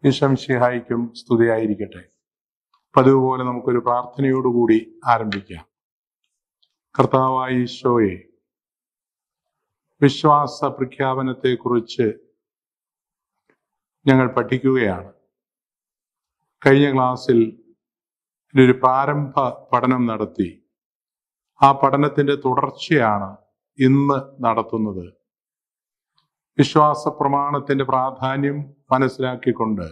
ഈശംഷിഹായിക്കും സ്തുതിയായിരിക്കട്ടെ പതിവ് പോലെ നമുക്കൊരു പ്രാർത്ഥനയോടുകൂടി ആരംഭിക്കാം കർത്താവായ ഈശോയെ വിശ്വാസ പ്രഖ്യാപനത്തെക്കുറിച്ച് ഞങ്ങൾ പഠിക്കുകയാണ് കഴിഞ്ഞ ക്ലാസ്സിൽ ഒരു പ്രാരംഭ പഠനം നടത്തി ആ പഠനത്തിന്റെ തുടർച്ചയാണ് ഇന്ന് നടത്തുന്നത് വിശ്വാസ പ്രമാണത്തിന്റെ പ്രാധാന്യം മനസ്സിലാക്കിക്കൊണ്ട്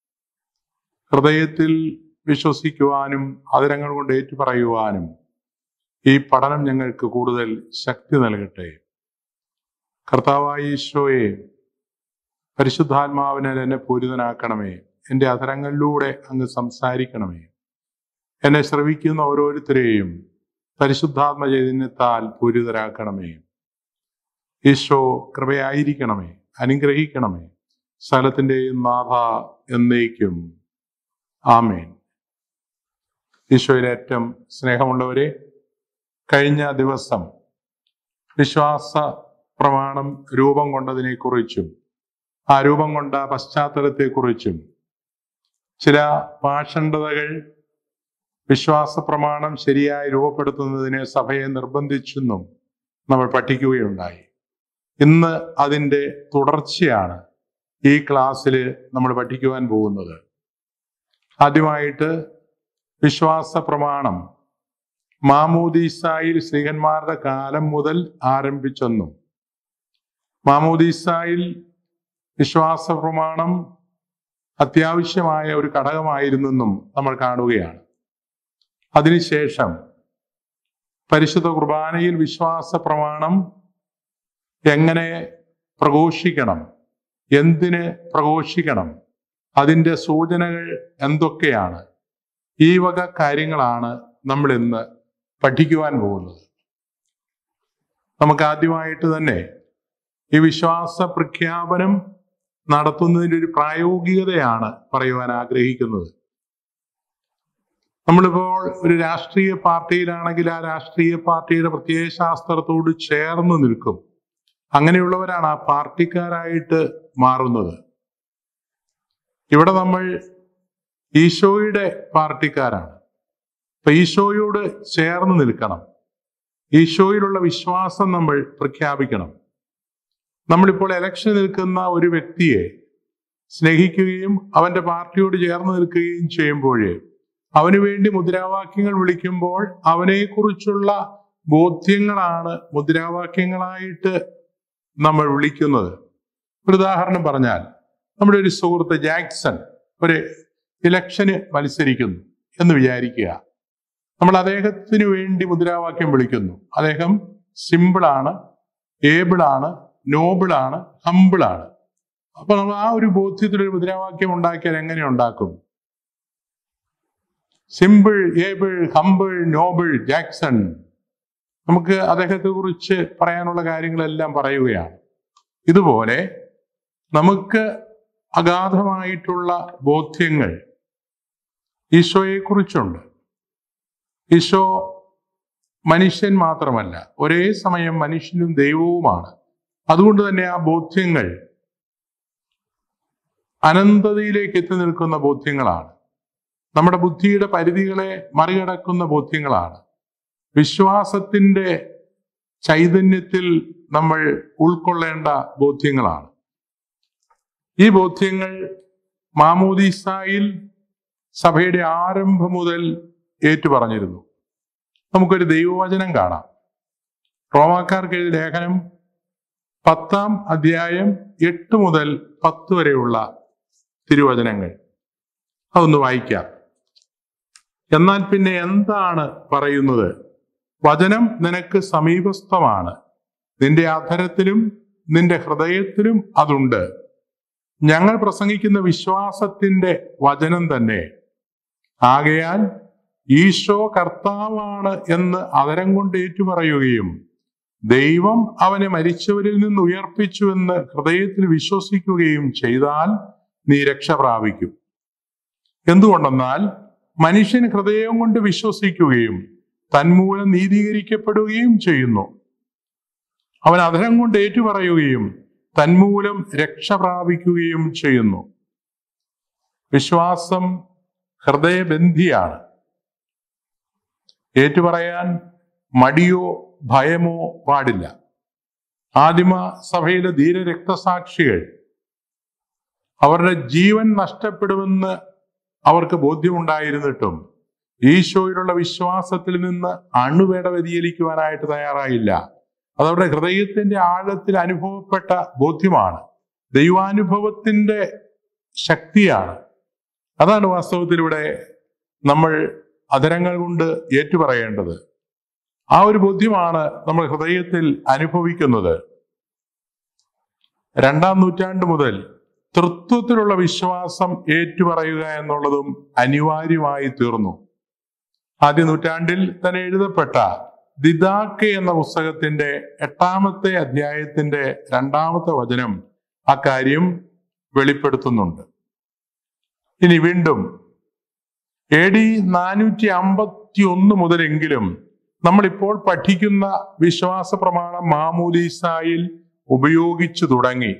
ഹൃദയത്തിൽ വിശ്വസിക്കുവാനും അതിരങ്ങൾ കൊണ്ട് ഏറ്റുപറയുവാനും ഈ പഠനം ഞങ്ങൾക്ക് കൂടുതൽ ശക്തി നൽകട്ടെ കർത്താവായ ഈശോയെ പരിശുദ്ധാത്മാവിനാൽ എന്നെ പൂരിതനാക്കണമേ എൻ്റെ അധരങ്ങളിലൂടെ അങ്ങ് സംസാരിക്കണമേ എന്നെ ശ്രവിക്കുന്ന ഓരോരുത്തരെയും പരിശുദ്ധാത്മ ചൈതന്യത്താൽ പൂരിതരാക്കണമേ ഈശോ കൃപയായിരിക്കണമേ അനുഗ്രഹിക്കണമേ സ്ഥലത്തിൻ്റെയും നാഥ എന്നേക്കും ആമേൻ ഈശോയിലെ ഏറ്റവും സ്നേഹമുള്ളവരെ കഴിഞ്ഞ ദിവസം വിശ്വാസ പ്രമാണം രൂപം കൊണ്ടതിനെക്കുറിച്ചും ആ രൂപം കൊണ്ട പശ്ചാത്തലത്തെക്കുറിച്ചും ചില പാഷണ്ഡതകൾ വിശ്വാസ പ്രമാണം ശരിയായി രൂപപ്പെടുത്തുന്നതിന് സഭയെ നിർബന്ധിച്ചെന്നും നമ്മൾ പഠിക്കുകയുണ്ടായി ഇന്ന് അതിൻ്റെ തുടർച്ചയാണ് ഈ ക്ലാസ്സിൽ നമ്മൾ പഠിക്കുവാൻ പോകുന്നത് ആദ്യമായിട്ട് വിശ്വാസ പ്രമാണം മാമോദീസായിൽ സ്ത്രീഹന്മാരുടെ കാലം മുതൽ ആരംഭിച്ചെന്നും മാമോദീസായിൽ വിശ്വാസ പ്രമാണം അത്യാവശ്യമായ ഒരു ഘടകമായിരുന്നെന്നും നമ്മൾ കാണുകയാണ് അതിനുശേഷം പരിശുദ്ധ കുർബാനയിൽ വിശ്വാസ പ്രമാണം എങ്ങനെ പ്രഘോഷിക്കണം എന്തിന് പ്രഘോഷിക്കണം അതിൻ്റെ സൂചനകൾ എന്തൊക്കെയാണ് ഈ വക കാര്യങ്ങളാണ് നമ്മൾ ഇന്ന് പഠിക്കുവാൻ പോകുന്നത് നമുക്ക് ആദ്യമായിട്ട് തന്നെ ഈ വിശ്വാസ പ്രഖ്യാപനം നടത്തുന്നതിൻ്റെ ഒരു പ്രായോഗികതയാണ് പറയുവാൻ ആഗ്രഹിക്കുന്നത് നമ്മളിപ്പോൾ ഒരു രാഷ്ട്രീയ പാർട്ടിയിലാണെങ്കിൽ ആ രാഷ്ട്രീയ പാർട്ടിയുടെ പ്രത്യയശാസ്ത്രത്തോട് ചേർന്ന് നിൽക്കും അങ്ങനെയുള്ളവരാണ് ആ പാർട്ടിക്കാരായിട്ട് മാറുന്നത് ഇവിടെ നമ്മൾ ഈശോയുടെ പാർട്ടിക്കാരാണ് അപ്പൊ ഈശോയോട് ചേർന്ന് നിൽക്കണം ഈശോയിലുള്ള വിശ്വാസം നമ്മൾ പ്രഖ്യാപിക്കണം നമ്മളിപ്പോൾ ഇലക്ഷൻ നിൽക്കുന്ന ഒരു വ്യക്തിയെ സ്നേഹിക്കുകയും അവന്റെ പാർട്ടിയോട് ചേർന്ന് നിൽക്കുകയും ചെയ്യുമ്പോഴേ അവന് വേണ്ടി മുദ്രാവാക്യങ്ങൾ വിളിക്കുമ്പോൾ അവനെക്കുറിച്ചുള്ള ബോധ്യങ്ങളാണ് മുദ്രാവാക്യങ്ങളായിട്ട് നമ്മൾ വിളിക്കുന്നത് ഒരു ഉദാഹരണം പറഞ്ഞാൽ നമ്മുടെ ഒരു സുഹൃത്ത് ജാക്സൺ ഒരു ഇലക്ഷന് മത്സരിക്കുന്നു എന്ന് വിചാരിക്കുക നമ്മൾ അദ്ദേഹത്തിന് വേണ്ടി മുദ്രാവാക്യം വിളിക്കുന്നു അദ്ദേഹം സിമ്പിളാണ് ഏബിളാണ് നോബിളാണ് ഹമ്പിളാണ് അപ്പൊ നമ്മൾ ആ ഒരു ബോധ്യത്തിൽ ഒരു മുദ്രാവാക്യം ഉണ്ടാക്കിയാൽ എങ്ങനെ ഉണ്ടാക്കും simple able humble noble Jackson നമുക്ക് അദ്ദേഹത്തെ കുറിച്ച് പറയാനുള്ള കാര്യങ്ങളെല്ലാം പറയുകയാണ് ഇതുപോലെ നമുക്ക് അഗാധമായിട്ടുള്ള ബോധ്യങ്ങൾ ഈശോയെക്കുറിച്ചുണ്ട് ഈശോ മനുഷ്യൻ മാത്രമല്ല ഒരേ സമയം മനുഷ്യനും ദൈവവുമാണ് അതുകൊണ്ട് തന്നെ ആ ബോധ്യങ്ങൾ അനന്തതയിലേക്ക് എത്തി നിൽക്കുന്ന ബോധ്യങ്ങളാണ് നമ്മുടെ ബുദ്ധിയുടെ പരിധികളെ മറികടക്കുന്ന ബോധ്യങ്ങളാണ് വിശ്വാസത്തിന്റെ ചൈതന്യത്തിൽ നമ്മൾ ഉൾക്കൊള്ളേണ്ട ബോധ്യങ്ങളാണ് ഈ ബോധ്യങ്ങൾ മാമോദീസായിൽ സഭയുടെ ആരംഭം മുതൽ ഏറ്റുപറഞ്ഞിരുന്നു നമുക്കൊരു ദൈവവചനം കാണാം റോമാക്കാർക്ക് എഴുതിയ ലേഖനം പത്താം അധ്യായം എട്ട് മുതൽ പത്ത് വരെയുള്ള തിരുവചനങ്ങൾ അതൊന്ന് വായിക്കാം എന്നാൽ പിന്നെ എന്താണ് പറയുന്നത് വചനം നിനക്ക് സമീപസ്ഥമാണ് നിന്റെ അധരത്തിലും നിന്റെ ഹൃദയത്തിലും അതുണ്ട് ഞങ്ങൾ പ്രസംഗിക്കുന്ന വിശ്വാസത്തിന്റെ വചനം തന്നെ ആകയാൽ ഈശോ കർത്താവാണ് എന്ന് അതരം കൊണ്ട് ഏറ്റുപറയുകയും ദൈവം അവനെ മരിച്ചവരിൽ നിന്ന് ഉയർപ്പിച്ചുവെന്ന് ഹൃദയത്തിൽ വിശ്വസിക്കുകയും ചെയ്താൽ നീ രക്ഷ പ്രാപിക്കും എന്തുകൊണ്ടെന്നാൽ മനുഷ്യൻ ഹൃദയം കൊണ്ട് വിശ്വസിക്കുകയും തന്മൂലം നീതീകരിക്കപ്പെടുകയും ചെയ്യുന്നു അവൻ അധരം കൊണ്ട് ഏറ്റുപറയുകയും തന്മൂലം രക്ഷ പ്രാപിക്കുകയും ചെയ്യുന്നു വിശ്വാസം ഹൃദയബന്ധിയാണ് ഏറ്റുപറയാൻ മടിയോ ഭയമോ പാടില്ല ആദിമ സഭയിലെ ധീര രക്തസാക്ഷികൾ അവരുടെ ജീവൻ നഷ്ടപ്പെടുമെന്ന് അവർക്ക് ബോധ്യമുണ്ടായിരുന്നിട്ടും ഈശോയിലുള്ള വിശ്വാസത്തിൽ നിന്ന് അണുവേട വ്യതിചലിക്കുവാനായിട്ട് തയ്യാറായില്ല അതവരുടെ ഹൃദയത്തിന്റെ ആഴത്തിൽ അനുഭവപ്പെട്ട ബോധ്യമാണ് ദൈവാനുഭവത്തിന്റെ ശക്തിയാണ് അതാണ് വാസ്തവത്തിൽ ഇവിടെ നമ്മൾ അധരങ്ങൾ കൊണ്ട് ഏറ്റുപറയേണ്ടത് ആ ഒരു ബോധ്യമാണ് നമ്മൾ ഹൃദയത്തിൽ അനുഭവിക്കുന്നത് രണ്ടാം നൂറ്റാണ്ട് മുതൽ തൃത്വത്തിലുള്ള വിശ്വാസം ഏറ്റുപറയുക എന്നുള്ളതും അനിവാര്യമായി തീർന്നു ആദ്യ നൂറ്റാണ്ടിൽ തന്നെ എഴുതപ്പെട്ട ദിദാക്കെ എന്ന പുസ്തകത്തിന്റെ എട്ടാമത്തെ അധ്യായത്തിന്റെ രണ്ടാമത്തെ വചനം അക്കാര്യം വെളിപ്പെടുത്തുന്നുണ്ട് ഇനി വീണ്ടും എ ഡി നാനൂറ്റി അമ്പത്തി ഒന്ന് മുതലെങ്കിലും നമ്മളിപ്പോൾ പഠിക്കുന്ന വിശ്വാസ പ്രമാണം മാമൂലീസായിൽ ഉപയോഗിച്ചു തുടങ്ങി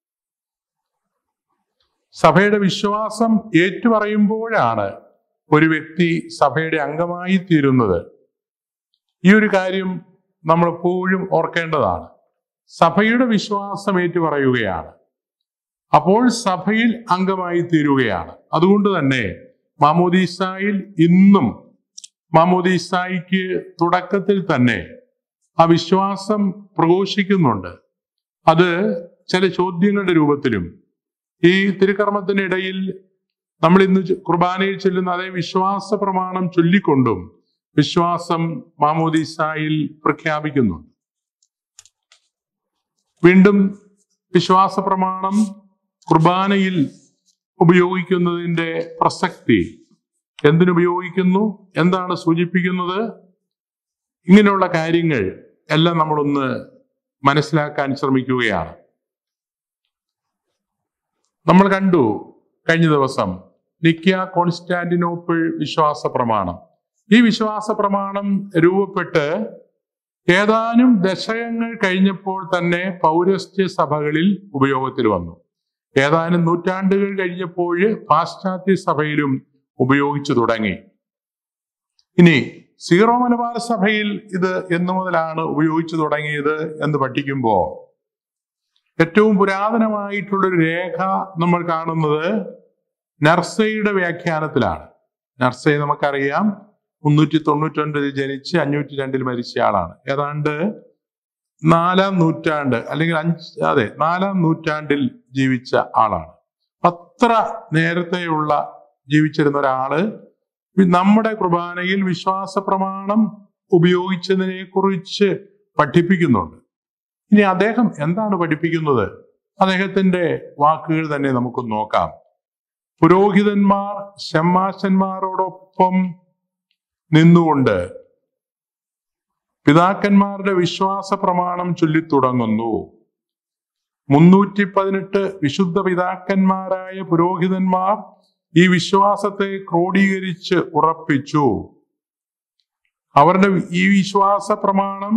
സഭയുടെ വിശ്വാസം ഏറ്റുപറയുമ്പോഴാണ് ഒരു വ്യക്തി സഭയുടെ അംഗമായി തീരുന്നത് ഈ ഒരു കാര്യം നമ്മൾ എപ്പോഴും ഓർക്കേണ്ടതാണ് സഭയുടെ വിശ്വാസം ഏറ്റുപറയുകയാണ് അപ്പോൾ സഭയിൽ അംഗമായി തീരുകയാണ് അതുകൊണ്ട് തന്നെ മാമോദീസായിൽ ഇന്നും മാമോദീസായിക്ക് തുടക്കത്തിൽ തന്നെ ആ വിശ്വാസം പ്രഘോഷിക്കുന്നുണ്ട് അത് ചില ചോദ്യങ്ങളുടെ രൂപത്തിലും ഈ തിരുക്കർമ്മത്തിനിടയിൽ നമ്മൾ ഇന്ന് ചൊ- കുർബാനയിൽ ചൊല്ലുന്ന അതേ വിശ്വാസ പ്രമാണം ചൊല്ലിക്കൊണ്ടും വിശ്വാസം മാമോദീസായിൽ പ്രഖ്യാപിക്കുന്നുണ്ട് വീണ്ടും വിശ്വാസ പ്രമാണം കുർബാനയിൽ ഉപയോഗിക്കുന്നതിന്റെ പ്രസക്തി എന്തിനുപയോഗിക്കുന്നു എന്താണ് സൂചിപ്പിക്കുന്നത് ഇങ്ങനെയുള്ള കാര്യങ്ങൾ എല്ലാം നമ്മളൊന്ന് മനസ്സിലാക്കാൻ ശ്രമിക്കുകയാണ് നമ്മൾ കണ്ടു കഴിഞ്ഞ ദിവസം നിക്യ കോൺസ്റ്റാന്റിനോപ്പിൾ വിശ്വാസ പ്രമാണം ഈ വിശ്വാസ പ്രമാണം രൂപപ്പെട്ട് ഏതാനും ദശകങ്ങൾ കഴിഞ്ഞപ്പോൾ തന്നെ പൗരസ്ത്യ സഭകളിൽ ഉപയോഗത്തിൽ വന്നു ഏതാനും നൂറ്റാണ്ടുകൾ കഴിഞ്ഞപ്പോൾ പാശ്ചാത്യ സഭയിലും ഉപയോഗിച്ചു തുടങ്ങി ഇനി സീറോ മലബാർ സഭയിൽ ഇത് എന്നു മുതലാണ് ഉപയോഗിച്ചു തുടങ്ങിയത് എന്ന് പഠിക്കുമ്പോൾ ഏറ്റവും പുരാതനമായിട്ടുള്ളൊരു രേഖ നമ്മൾ കാണുന്നത് നർസയുടെ വ്യാഖ്യാനത്തിലാണ് നർസയെ നമുക്കറിയാം മുന്നൂറ്റി തൊണ്ണൂറ്റൊൻപതിൽ ജനിച്ച് അഞ്ഞൂറ്റി രണ്ടിൽ മരിച്ച ആളാണ് ഏതാണ്ട് നാലാം നൂറ്റാണ്ട് അല്ലെങ്കിൽ അഞ്ച് അതെ നാലാം നൂറ്റാണ്ടിൽ ജീവിച്ച ആളാണ് അത്ര നേരത്തെയുള്ള ജീവിച്ചിരുന്ന ഒരാള് നമ്മുടെ കുർബാനയിൽ വിശ്വാസ പ്രമാണം ഉപയോഗിച്ചതിനെ കുറിച്ച് പഠിപ്പിക്കുന്നുണ്ട് ഇനി അദ്ദേഹം എന്താണ് പഠിപ്പിക്കുന്നത് അദ്ദേഹത്തിന്റെ വാക്കുകൾ തന്നെ നമുക്ക് നോക്കാം പുരോഹിതന്മാർ ഷമ്മാശന്മാരോടൊപ്പം നിന്നുകൊണ്ട് പിതാക്കന്മാരുടെ വിശ്വാസ പ്രമാണം ചൊല്ലിത്തുടങ്ങുന്നു മുന്നൂറ്റി പതിനെട്ട് വിശുദ്ധ പിതാക്കന്മാരായ പുരോഹിതന്മാർ ഈ വിശ്വാസത്തെ ക്രോഡീകരിച്ച് ഉറപ്പിച്ചു അവരുടെ ഈ വിശ്വാസ പ്രമാണം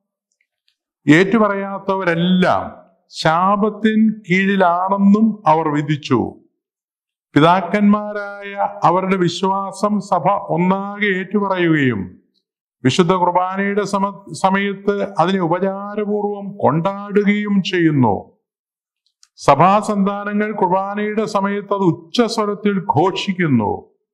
ഏറ്റുപറയാത്തവരെല്ലാം ശാപത്തിൻ കീഴിലാണെന്നും അവർ വിധിച്ചു പിതാക്കന്മാരായ അവരുടെ വിശ്വാസം സഭ ഒന്നാകെ ഏറ്റുപറയുകയും വിശുദ്ധ കുർബാനയുടെ സമ സമയത്ത് അതിനെ ഉപചാരപൂർവം കൊണ്ടാടുകയും ചെയ്യുന്നു സഭാസന്താനങ്ങൾ കുർബാനയുടെ സമയത്ത് അത് ഉച്ചസ്വരത്തിൽ ഘോഷിക്കുന്നു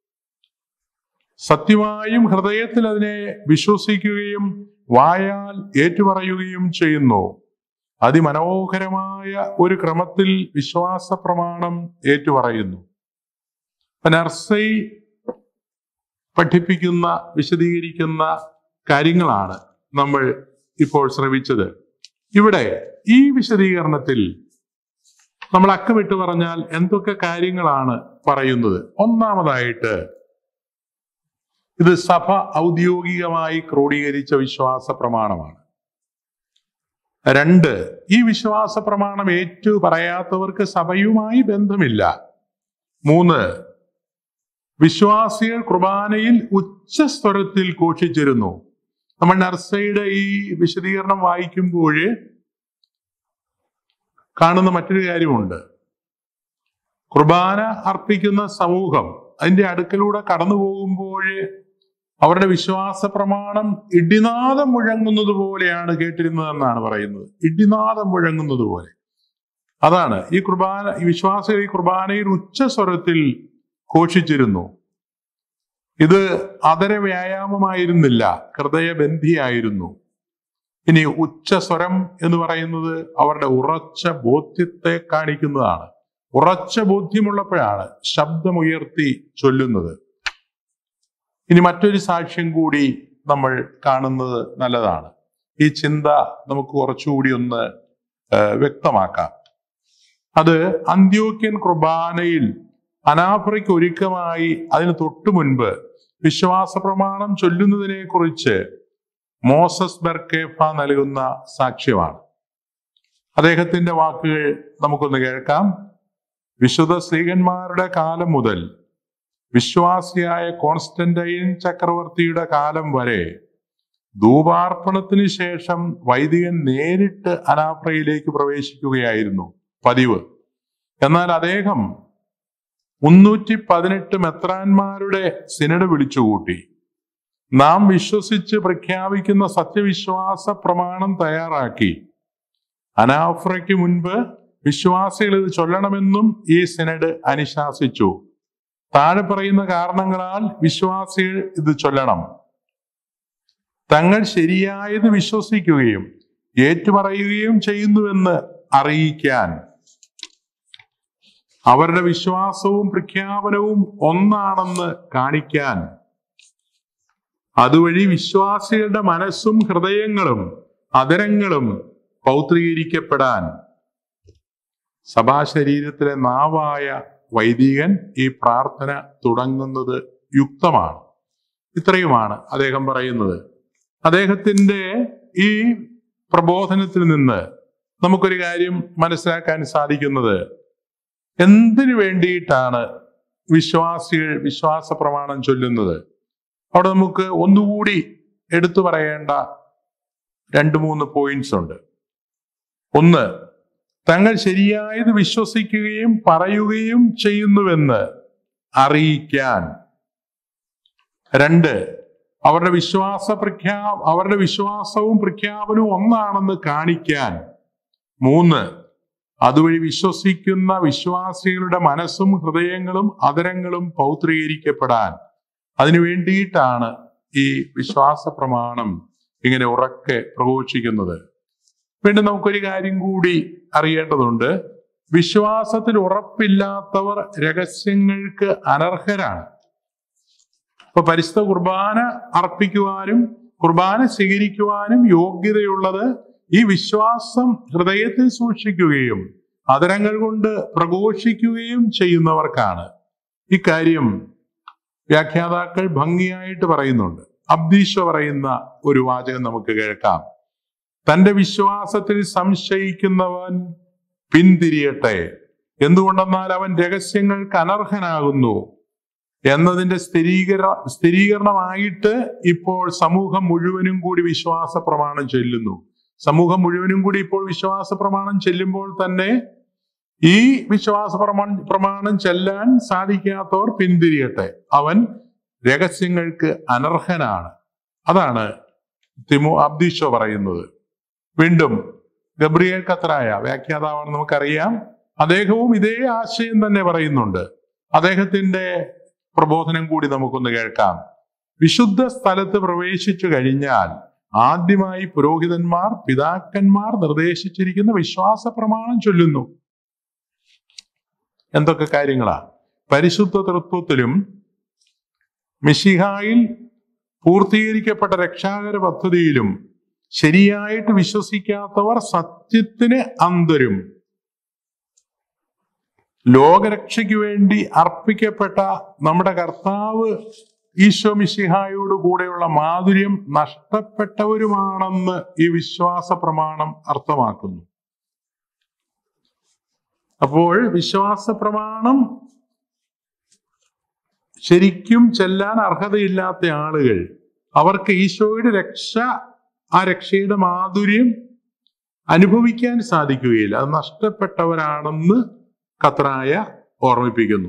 സത്യമായും ഹൃദയത്തിൽ അതിനെ വിശ്വസിക്കുകയും വായാൽ ഏറ്റുപറയുകയും ചെയ്യുന്നു അതിമനോഹരമായ ഒരു ക്രമത്തിൽ വിശ്വാസ പ്രമാണം ഏറ്റുപറയുന്നു നർസൈ പഠിപ്പിക്കുന്ന വിശദീകരിക്കുന്ന കാര്യങ്ങളാണ് നമ്മൾ ഇപ്പോൾ ശ്രമിച്ചത് ഇവിടെ ഈ വിശദീകരണത്തിൽ നമ്മൾ അക്കമിട്ട് പറഞ്ഞാൽ എന്തൊക്കെ കാര്യങ്ങളാണ് പറയുന്നത് ഒന്നാമതായിട്ട് ഇത് സഭ ഔദ്യോഗികമായി ക്രോഡീകരിച്ച വിശ്വാസ പ്രമാണമാണ് രണ്ട് ഈ വിശ്വാസ പ്രമാണം ഏറ്റു പറയാത്തവർക്ക് സഭയുമായി ബന്ധമില്ല മൂന്ന് വിശ്വാസികൾ കുർബാനയിൽ ഉച്ചസ്വരത്തിൽ ഘോഷിച്ചിരുന്നു നമ്മൾ നർസയുടെ ഈ വിശദീകരണം വായിക്കുമ്പോൾ കാണുന്ന മറ്റൊരു കാര്യമുണ്ട് കുർബാന അർപ്പിക്കുന്ന സമൂഹം അതിന്റെ അടുക്കലൂടെ കടന്നു പോകുമ്പോൾ അവരുടെ വിശ്വാസ പ്രമാണം ഇടിനാദം മുഴങ്ങുന്നത് പോലെയാണ് കേട്ടിരുന്നതെന്നാണ് പറയുന്നത് ഇടിനാദം മുഴങ്ങുന്നത് പോലെ അതാണ് ഈ കുർബാന ഈ വിശ്വാസികൾ ഈ കുർബാനയിൽ ഉച്ചസ്വരത്തിൽ ഘോഷിച്ചിരുന്നു ഇത് അതര വ്യായാമമായിരുന്നില്ല ഹൃദയബന്ധിയായിരുന്നു ഇനി ഉച്ചസ്വരം എന്ന് പറയുന്നത് അവരുടെ ഉറച്ച ബോധ്യത്തെ കാണിക്കുന്നതാണ് ഉറച്ച ബോധ്യമുള്ളപ്പോഴാണ് ശബ്ദമുയർത്തി ചൊല്ലുന്നത് ഇനി മറ്റൊരു സാക്ഷ്യം കൂടി നമ്മൾ കാണുന്നത് നല്ലതാണ് ഈ ചിന്ത നമുക്ക് കുറച്ചുകൂടി ഒന്ന് ആ, വ്യക്തമാക്കാം അത് അന്ത്യോക്യൻ കുർബാനയിൽ അനാഫ്രയ്ക്ക് ഒരുക്കമായി അതിന് തൊട്ടു മുൻപ് വിശ്വാസ പ്രമാണം ചൊല്ലുന്നതിനെ കുറിച്ച് മോസസ് ബെർക്കേഫ നൽകുന്ന സാക്ഷ്യമാണ് അദ്ദേഹത്തിന്റെ വാക്കുകൾ നമുക്കൊന്ന് കേൾക്കാം വിശുദ്ധ സ്ത്രീകന്മാരുടെ കാലം മുതൽ വിശ്വാസിയായ കോൺസ്റ്റന്റൈൻ ചക്രവർത്തിയുടെ കാലം വരെ ധൂപാർപ്പണത്തിന് ശേഷം വൈദികൻ നേരിട്ട് അനാഫ്രയിലേക്ക് പ്രവേശിക്കുകയായിരുന്നു പതിവ് എന്നാൽ അദ്ദേഹം മുന്നൂറ്റി പതിനെട്ട് മെത്രാന്മാരുടെ സിനഡ് വിളിച്ചുകൂട്ടി നാം വിശ്വസിച്ച് പ്രഖ്യാപിക്കുന്ന സത്യവിശ്വാസ പ്രമാണം തയ്യാറാക്കി അനാഫ്രയ്ക്ക് മുൻപ് വിശ്വാസികൾ ഇത് ചൊല്ലണമെന്നും ഈ സിനഡ് അനുശാസിച്ചു താഴെ പറയുന്ന കാരണങ്ങളാൽ വിശ്വാസികൾ ഇത് ചൊല്ലണം തങ്ങൾ ശരിയായത് വിശ്വസിക്കുകയും ഏറ്റുപറയുകയും ചെയ്യുന്നുവെന്ന് അറിയിക്കാൻ അവരുടെ വിശ്വാസവും പ്രഖ്യാപനവും ഒന്നാണെന്ന് കാണിക്കാൻ അതുവഴി വിശ്വാസികളുടെ മനസ്സും ഹൃദയങ്ങളും അതരങ്ങളും പൗത്രീകരിക്കപ്പെടാൻ സഭാശരീരത്തിലെ നാവായ വൈദികൻ ഈ പ്രാർത്ഥന തുടങ്ങുന്നത് യുക്തമാണ് ഇത്രയുമാണ് അദ്ദേഹം പറയുന്നത് അദ്ദേഹത്തിന്റെ ഈ പ്രബോധനത്തിൽ നിന്ന് നമുക്കൊരു കാര്യം മനസ്സിലാക്കാൻ സാധിക്കുന്നത് എന്തിനു വേണ്ടിയിട്ടാണ് വിശ്വാസികൾ വിശ്വാസ പ്രമാണം ചൊല്ലുന്നത് അവിടെ നമുക്ക് ഒന്നുകൂടി എടുത്തു പറയേണ്ട രണ്ട് മൂന്ന് പോയിന്റ്സ് ഉണ്ട് ഒന്ന് തങ്ങൾ ശരിയായത് വിശ്വസിക്കുകയും പറയുകയും ചെയ്യുന്നുവെന്ന് അറിയിക്കാൻ രണ്ട് അവരുടെ വിശ്വാസ പ്രഖ്യാ അവരുടെ വിശ്വാസവും പ്രഖ്യാപനവും ഒന്നാണെന്ന് കാണിക്കാൻ മൂന്ന് അതുവഴി വിശ്വസിക്കുന്ന വിശ്വാസികളുടെ മനസ്സും ഹൃദയങ്ങളും അതരങ്ങളും പൗത്രീകരിക്കപ്പെടാൻ അതിനു വേണ്ടിയിട്ടാണ് ഈ വിശ്വാസ പ്രമാണം ഇങ്ങനെ ഉറക്കെ പ്രഘോഷിക്കുന്നത് വീണ്ടും നമുക്കൊരു കാര്യം കൂടി അറിയേണ്ടതുണ്ട് വിശ്വാസത്തിൽ ഉറപ്പില്ലാത്തവർ രഹസ്യങ്ങൾക്ക് അനർഹരാണ് ഇപ്പൊ പരിശുദ്ധ കുർബാന അർപ്പിക്കുവാനും കുർബാന സ്വീകരിക്കുവാനും യോഗ്യതയുള്ളത് ഈ വിശ്വാസം ഹൃദയത്തിൽ സൂക്ഷിക്കുകയും അതരങ്ങൾ കൊണ്ട് പ്രഘോഷിക്കുകയും ചെയ്യുന്നവർക്കാണ് ഇക്കാര്യം വ്യാഖ്യാതാക്കൾ ഭംഗിയായിട്ട് പറയുന്നുണ്ട് അബ്ദീശ പറയുന്ന ഒരു വാചകം നമുക്ക് കേൾക്കാം തന്റെ വിശ്വാസത്തിൽ സംശയിക്കുന്നവൻ പിന്തിരിയട്ടെ എന്തുകൊണ്ടെന്നാൽ അവൻ രഹസ്യങ്ങൾക്ക് അനർഹനാകുന്നു എന്നതിന്റെ സ്ഥിരീകര സ്ഥിരീകരണമായിട്ട് ഇപ്പോൾ സമൂഹം മുഴുവനും കൂടി വിശ്വാസ പ്രമാണം ചെല്ലുന്നു സമൂഹം മുഴുവനും കൂടി ഇപ്പോൾ വിശ്വാസ പ്രമാണം ചെല്ലുമ്പോൾ തന്നെ ഈ വിശ്വാസ പ്രമാ പ്രമാണം ചെല്ലാൻ സാധിക്കാത്തവർ പിന്തിരിയട്ടെ അവൻ രഹസ്യങ്ങൾക്ക് അനർഹനാണ് അതാണ് തിമോ അബ്ദീഷോ പറയുന്നത് വീണ്ടും ഗബ്രിയേൽ കത്രായ വ്യാഖ്യാതാവാണ് നമുക്കറിയാം അദ്ദേഹവും ഇതേ ആശയം തന്നെ പറയുന്നുണ്ട് അദ്ദേഹത്തിന്റെ പ്രബോധനം കൂടി നമുക്കൊന്ന് കേൾക്കാം വിശുദ്ധ സ്ഥലത്ത് പ്രവേശിച്ചു കഴിഞ്ഞാൽ ആദ്യമായി പുരോഹിതന്മാർ പിതാക്കന്മാർ നിർദ്ദേശിച്ചിരിക്കുന്ന വിശ്വാസ പ്രമാണം ചൊല്ലുന്നു എന്തൊക്കെ കാര്യങ്ങളാ പരിശുദ്ധ തൃത്വത്തിലും മിഷിഹായിൽ പൂർത്തീകരിക്കപ്പെട്ട രക്ഷാകര പദ്ധതിയിലും ശരിയായിട്ട് വിശ്വസിക്കാത്തവർ സത്യത്തിന് അന്തരും ലോകരക്ഷയ്ക്ക് വേണ്ടി അർപ്പിക്കപ്പെട്ട നമ്മുടെ കർത്താവ് ഈശോ മിശിഹായോട് കൂടെയുള്ള മാധുര്യം നഷ്ടപ്പെട്ടവരുമാണെന്ന് ഈ വിശ്വാസ പ്രമാണം അർത്ഥമാക്കുന്നു അപ്പോൾ വിശ്വാസ പ്രമാണം ശരിക്കും ചെല്ലാൻ അർഹതയില്ലാത്ത ആളുകൾ അവർക്ക് ഈശോയുടെ രക്ഷ ആ രക്ഷയുടെ മാധുര്യം അനുഭവിക്കാൻ സാധിക്കുകയില്ല അത് നഷ്ടപ്പെട്ടവരാണെന്ന് കത്രായ ഓർമ്മിപ്പിക്കുന്നു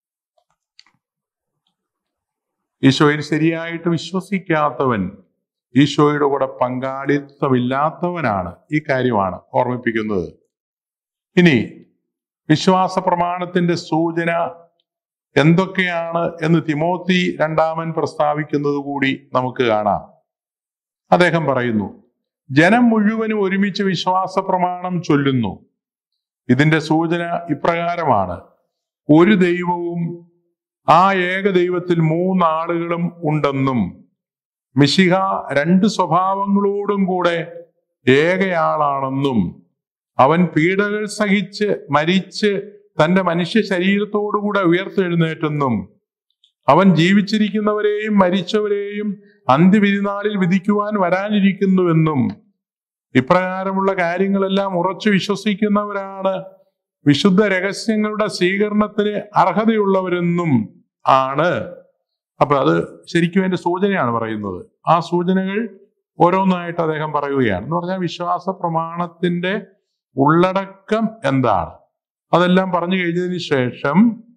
ഈശോയിൽ ശരിയായിട്ട് വിശ്വസിക്കാത്തവൻ ഈശോയുടെ കൂടെ പങ്കാളിത്തമില്ലാത്തവനാണ് ഈ കാര്യമാണ് ഓർമ്മിപ്പിക്കുന്നത് ഇനി വിശ്വാസ പ്രമാണത്തിന്റെ സൂചന എന്തൊക്കെയാണ് എന്ന് തിമോത്തി രണ്ടാമൻ പ്രസ്താവിക്കുന്നത് കൂടി നമുക്ക് കാണാം അദ്ദേഹം പറയുന്നു ജനം മുഴുവനും ഒരുമിച്ച് വിശ്വാസ പ്രമാണം ചൊല്ലുന്നു ഇതിന്റെ സൂചന ഇപ്രകാരമാണ് ഒരു ദൈവവും ആ ഏക ദൈവത്തിൽ മൂന്നാളുകളും ഉണ്ടെന്നും മിശിഹ രണ്ട് സ്വഭാവങ്ങളോടും കൂടെ ഏകയാളാണെന്നും അവൻ പീഡകൾ സഹിച്ച് മരിച്ച് തന്റെ മനുഷ്യ ശരീരത്തോടുകൂടെ ഉയർത്തെഴുന്നേറ്റെന്നും അവൻ ജീവിച്ചിരിക്കുന്നവരെയും മരിച്ചവരെയും അന്ത്യവിധിനാളിൽ വിധിക്കുവാൻ വരാനിരിക്കുന്നുവെന്നും ഇപ്രകാരമുള്ള കാര്യങ്ങളെല്ലാം ഉറച്ചു വിശ്വസിക്കുന്നവരാണ് വിശുദ്ധ രഹസ്യങ്ങളുടെ സ്വീകരണത്തിന് അർഹതയുള്ളവരെന്നും ആണ് അപ്പൊ അത് ശരിക്കും അതിന്റെ സൂചനയാണ് പറയുന്നത് ആ സൂചനകൾ ഓരോന്നായിട്ട് അദ്ദേഹം പറയുകയാണ് എന്ന് പറഞ്ഞാൽ വിശ്വാസ പ്രമാണത്തിന്റെ ഉള്ളടക്കം എന്താണ് അതെല്ലാം പറഞ്ഞു കഴിഞ്ഞതിന് ശേഷം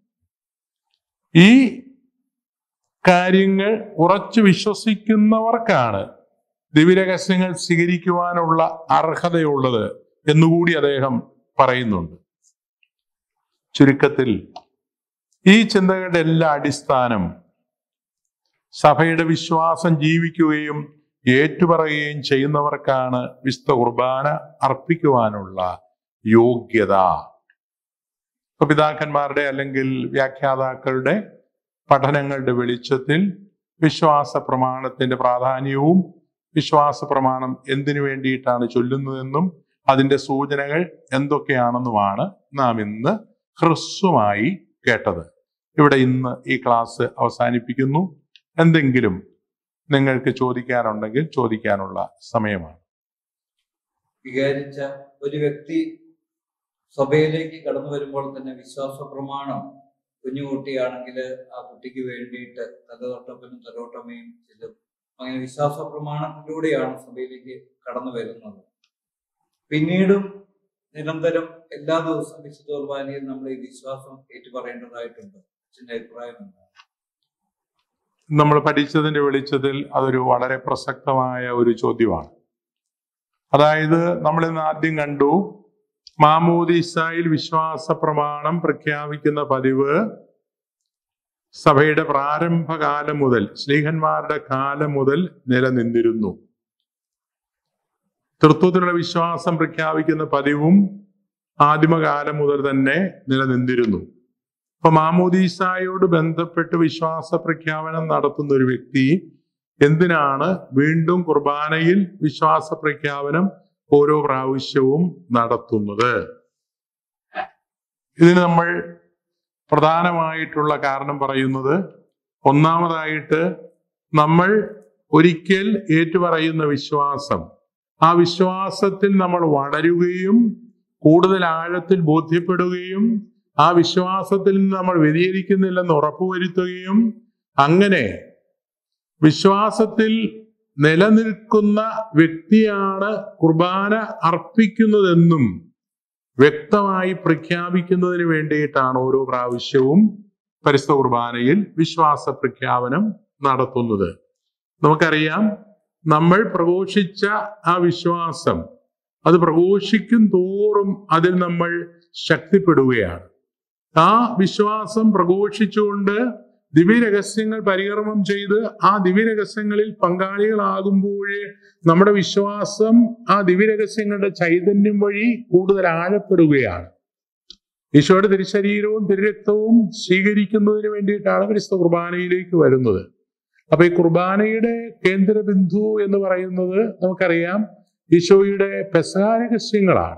ഈ കാര്യങ്ങൾ ഉറച്ചു വിശ്വസിക്കുന്നവർക്കാണ് ദിവ്യരഹസ്യങ്ങൾ സ്വീകരിക്കുവാനുള്ള അർഹതയുള്ളത് എന്നുകൂടി അദ്ദേഹം പറയുന്നുണ്ട് ചുരുക്കത്തിൽ ഈ ചിന്തകളുടെ എല്ലാ അടിസ്ഥാനം സഭയുടെ വിശ്വാസം ജീവിക്കുകയും ഏറ്റുപറയുകയും ചെയ്യുന്നവർക്കാണ് വിശുദ്ധ കുർബാന അർപ്പിക്കുവാനുള്ള യോഗ്യത ഇപ്പൊ പിതാക്കന്മാരുടെ അല്ലെങ്കിൽ വ്യാഖ്യാതാക്കളുടെ പഠനങ്ങളുടെ വെളിച്ചത്തിൽ വിശ്വാസ പ്രമാണത്തിന്റെ പ്രാധാന്യവും വിശ്വാസ പ്രമാണം എന്തിനു വേണ്ടിയിട്ടാണ് ചൊല്ലുന്നതെന്നും അതിന്റെ സൂചനകൾ എന്തൊക്കെയാണെന്നുമാണ് നാം ഇന്ന് ഹ്രസ്വമായി കേട്ടത് ഇവിടെ ഇന്ന് ഈ ക്ലാസ് അവസാനിപ്പിക്കുന്നു എന്തെങ്കിലും നിങ്ങൾക്ക് ചോദിക്കാനുണ്ടെങ്കിൽ ചോദിക്കാനുള്ള സമയമാണ് വികാരിച്ച ഒരു വ്യക്തി സഭയിലേക്ക് കടന്നു വരുമ്പോൾ തന്നെ വിശ്വാസ പ്രമാണം കുഞ്ഞുകുട്ടിയാണെങ്കിൽ ആ കുട്ടിക്ക് വേണ്ടിയിട്ട് തലതൊട്ടപ്പനും തലോട്ടമ്മയും ചെല്ലും അങ്ങനെ വിശ്വാസ പ്രമാണത്തിലൂടെയാണ് സഭയിലേക്ക് കടന്നു വരുന്നത് പിന്നീടും നിരന്തരം എല്ലാ ദിവസവും വിശുദ്ധ കുർബാനയിൽ നമ്മൾ ഈ വിശ്വാസം ഏറ്റുപറയേണ്ടതായിട്ടുണ്ട് അച്ഛൻ്റെ അഭിപ്രായം എന്താണ് നമ്മൾ പഠിച്ചതിന്റെ വെളിച്ചത്തിൽ അതൊരു വളരെ പ്രസക്തമായ ഒരു ചോദ്യമാണ് അതായത് നമ്മൾ ഇന്ന് ആദ്യം കണ്ടു മാമോദിസായിൽ വിശ്വാസ പ്രമാണം പ്രഖ്യാപിക്കുന്ന പതിവ് സഭയുടെ പ്രാരംഭകാലം മുതൽ സ്ലീഹന്മാരുടെ കാലം മുതൽ നിലനിന്നിരുന്നു തൃത്വത്തിലുള്ള വിശ്വാസം പ്രഖ്യാപിക്കുന്ന പതിവും ആദിമകാലം മുതൽ തന്നെ നിലനിന്നിരുന്നു അപ്പൊ മാമോദീസായോട് ബന്ധപ്പെട്ട് വിശ്വാസ പ്രഖ്യാപനം നടത്തുന്ന ഒരു വ്യക്തി എന്തിനാണ് വീണ്ടും കുർബാനയിൽ വിശ്വാസ പ്രഖ്യാപനം ഓരോ പ്രാവശ്യവും നടത്തുന്നത് ഇതിന് നമ്മൾ പ്രധാനമായിട്ടുള്ള കാരണം പറയുന്നത് ഒന്നാമതായിട്ട് നമ്മൾ ഒരിക്കൽ ഏറ്റുപറയുന്ന വിശ്വാസം ആ വിശ്വാസത്തിൽ നമ്മൾ വളരുകയും കൂടുതൽ ആഴത്തിൽ ബോധ്യപ്പെടുകയും ആ വിശ്വാസത്തിൽ നിന്ന് നമ്മൾ വ്യതിചരിക്കുന്നില്ലെന്ന് ഉറപ്പുവരുത്തുകയും അങ്ങനെ വിശ്വാസത്തിൽ നിലനിൽക്കുന്ന വ്യക്തിയാണ് കുർബാന അർപ്പിക്കുന്നതെന്നും വ്യക്തമായി പ്രഖ്യാപിക്കുന്നതിന് വേണ്ടിയിട്ടാണ് ഓരോ പ്രാവശ്യവും പരിസ്ഥ കുർബാനയിൽ വിശ്വാസ പ്രഖ്യാപനം നടത്തുന്നത് നമുക്കറിയാം നമ്മൾ പ്രഘോഷിച്ച ആ വിശ്വാസം അത് പ്രഘോഷിക്കും തോറും അതിൽ നമ്മൾ ശക്തിപ്പെടുകയാണ് ആ വിശ്വാസം പ്രഘോഷിച്ചുകൊണ്ട് ദിവ്യരഹസ്യങ്ങൾ പരികർമ്മം ചെയ്ത് ആ ദിവ്യരഹസ്യങ്ങളിൽ പങ്കാളികളാകുമ്പോഴേ നമ്മുടെ വിശ്വാസം ആ ദിവ്യരഹസ്യങ്ങളുടെ ചൈതന്യം വഴി കൂടുതൽ ആഴപ്പെടുകയാണ് ഈശോയുടെ തിരുശരീരവും തിരുരക്തവും സ്വീകരിക്കുന്നതിന് വേണ്ടിയിട്ടാണ് ക്രിസ്തു കുർബാനയിലേക്ക് വരുന്നത് അപ്പൊ ഈ കുർബാനയുടെ കേന്ദ്ര ബിന്ദു എന്ന് പറയുന്നത് നമുക്കറിയാം ഈശോയുടെ പെസഹാരഹസ്യങ്ങളാണ്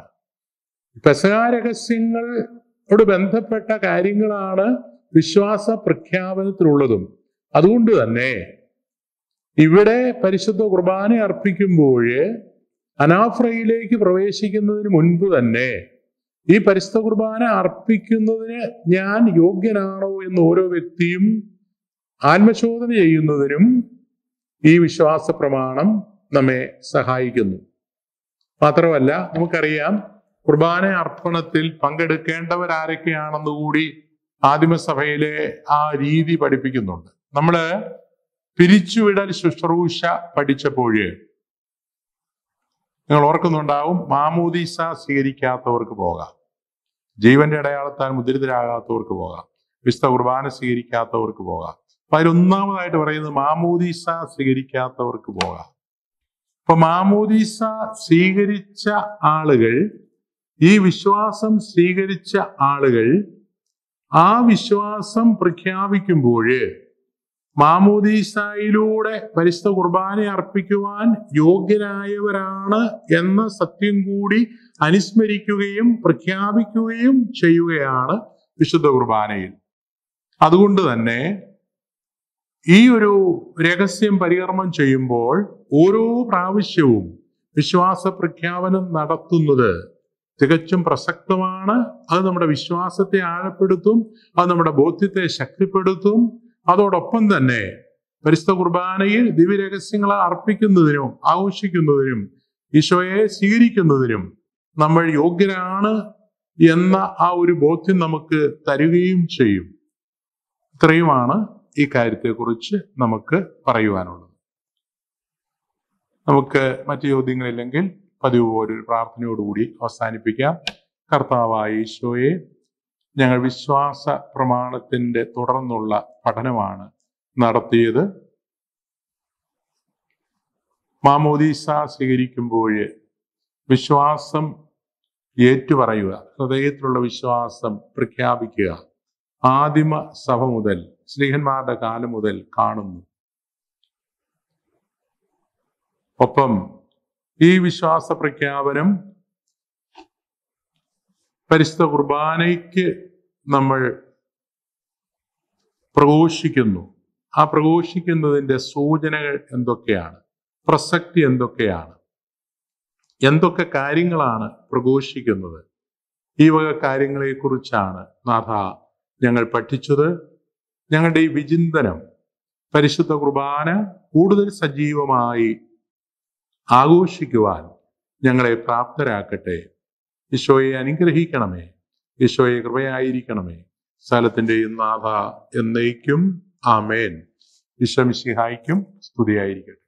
പെസഹാരഹസ്യങ്ങളോട് ബന്ധപ്പെട്ട കാര്യങ്ങളാണ് വിശ്വാസ പ്രഖ്യാപനത്തിലുള്ളതും അതുകൊണ്ട് തന്നെ ഇവിടെ പരിശുദ്ധ കുർബാന അർപ്പിക്കുമ്പോൾ അനാഫ്രയിലേക്ക് പ്രവേശിക്കുന്നതിന് മുൻപ് തന്നെ ഈ പരിശുദ്ധ കുർബാന അർപ്പിക്കുന്നതിന് ഞാൻ യോഗ്യനാണോ എന്ന് ഓരോ വ്യക്തിയും ആത്മശോധന ചെയ്യുന്നതിനും ഈ വിശ്വാസ പ്രമാണം നമ്മെ സഹായിക്കുന്നു മാത്രമല്ല നമുക്കറിയാം കുർബാന അർപ്പണത്തിൽ പങ്കെടുക്കേണ്ടവരാരൊക്കെയാണെന്ന് കൂടി ആദിമസഭയിലെ ആ രീതി പഠിപ്പിക്കുന്നുണ്ട് നമ്മള് പിരിച്ചുവിടൽ ശുശ്രൂഷ പഠിച്ചപ്പോഴ് നിങ്ങൾ ഓർക്കുന്നുണ്ടാവും മാമൂദീസ സ്വീകരിക്കാത്തവർക്ക് പോകാം ജീവന്റെ അടയാളത്താൽ മുദ്രിതരാകാത്തവർക്ക് പോകാം വിശുദ്ധ കുർബാന സ്വീകരിക്കാത്തവർക്ക് പോകാം അപ്പൊ അതിലൊന്നാമതായിട്ട് പറയുന്നത് മാമൂദീസ സ്വീകരിക്കാത്തവർക്ക് പോകാം അപ്പൊ മാമോദീസ സ്വീകരിച്ച ആളുകൾ ഈ വിശ്വാസം സ്വീകരിച്ച ആളുകൾ ആ വിശ്വാസം പ്രഖ്യാപിക്കുമ്പോൾ മാമോദീസായിലൂടെ പരിശുദ്ധ കുർബാന അർപ്പിക്കുവാൻ യോഗ്യരായവരാണ് എന്ന സത്യം കൂടി അനുസ്മരിക്കുകയും പ്രഖ്യാപിക്കുകയും ചെയ്യുകയാണ് വിശുദ്ധ കുർബാനയിൽ അതുകൊണ്ട് തന്നെ ഈ ഒരു രഹസ്യം പരികർമ്മം ചെയ്യുമ്പോൾ ഓരോ പ്രാവശ്യവും വിശ്വാസ പ്രഖ്യാപനം നടത്തുന്നത് തികച്ചും പ്രസക്തമാണ് അത് നമ്മുടെ വിശ്വാസത്തെ ആഴപ്പെടുത്തും അത് നമ്മുടെ ബോധ്യത്തെ ശക്തിപ്പെടുത്തും അതോടൊപ്പം തന്നെ പരിശുദ്ധ കുർബാനയിൽ ദിവ്യരഹസ്യങ്ങളെ അർപ്പിക്കുന്നതിനും ആഘോഷിക്കുന്നതിനും ഈശോയെ സ്വീകരിക്കുന്നതിനും നമ്മൾ യോഗ്യരാണ് എന്ന ആ ഒരു ബോധ്യം നമുക്ക് തരികയും ചെയ്യും ഇത്രയുമാണ് ഈ കാര്യത്തെക്കുറിച്ച് നമുക്ക് പറയുവാനുള്ളത് നമുക്ക് മറ്റു ചോദ്യങ്ങളില്ലെങ്കിൽ പതിവ് പോലെ ഒരു പ്രാർത്ഥനയോടുകൂടി അവസാനിപ്പിക്കാം കർത്താവായ ഈശോയെ ഞങ്ങൾ വിശ്വാസ പ്രമാണത്തിന്റെ തുടർന്നുള്ള പഠനമാണ് നടത്തിയത് മാമോദീസ സ്വീകരിക്കുമ്പോൾ വിശ്വാസം ഏറ്റുപറയുക ഹൃദയത്തിലുള്ള വിശ്വാസം പ്രഖ്യാപിക്കുക ആദിമ സഭ മുതൽ സ്ത്രീഹന്മാരുടെ കാലം മുതൽ കാണുന്നു ഒപ്പം ഈ വിശ്വാസ പ്രഖ്യാപനം പരിശുദ്ധ കുർബാനയ്ക്ക് നമ്മൾ പ്രഘോഷിക്കുന്നു ആ പ്രഘോഷിക്കുന്നതിന്റെ സൂചനകൾ എന്തൊക്കെയാണ് പ്രസക്തി എന്തൊക്കെയാണ് എന്തൊക്കെ കാര്യങ്ങളാണ് പ്രഘോഷിക്കുന്നത് ഈ വക കാര്യങ്ങളെക്കുറിച്ചാണ് നാഥ ഞങ്ങൾ പഠിച്ചത് ഞങ്ങളുടെ ഈ വിചിന്തനം പരിശുദ്ധ കുർബാന കൂടുതൽ സജീവമായി ആഘോഷിക്കുവാൻ ഞങ്ങളെ പ്രാപ്തരാക്കട്ടെ ഈശോയെ അനുഗ്രഹിക്കണമേ ഈശോയെ കൃപയായിരിക്കണമേ സ്ഥലത്തിൻ്റെയും നാഥ എന്നേക്കും ആമേൻ വിശ്വമിശിഹായിക്കും സ്തുതിയായിരിക്കട്ടെ